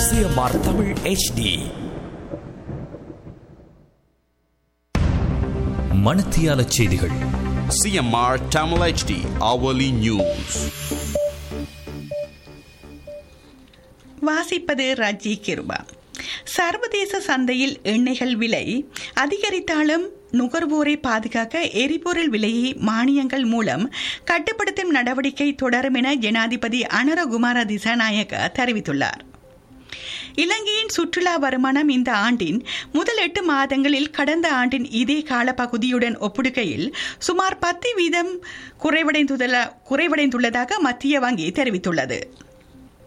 CMR Tamil HD மணத்தியால செய்திகள் CMR Tamil HD hourly news. வாசிப்பது ரஜி கிருபா சர்வதேச சந்தையில் எண்ணெய்கள் விலை அதிகரித்தாலும் நுகர்வோரை பாதுகாக்க எரிபொருள் விலையை மானியங்கள் மூலம் கட்டுப்படுத்தும் நடவடிக்கை தொடரும் என ஜனாதிபதி அனரகுமார திசாநாயக்க தெரிவித்துள்ளார் இலங்கையின் சுற்றுலா வருமானம் இந்த ஆண்டின் முதல் எட்டு மாதங்களில் கடந்த ஆண்டின் இதே காலப்பகுதியுடன் ஒப்பிடுகையில் சுமார் பத்து வீதம் குறைவடைந்துள்ள குறைவடைந்துள்ளதாக மத்திய வங்கி தெரிவித்துள்ளது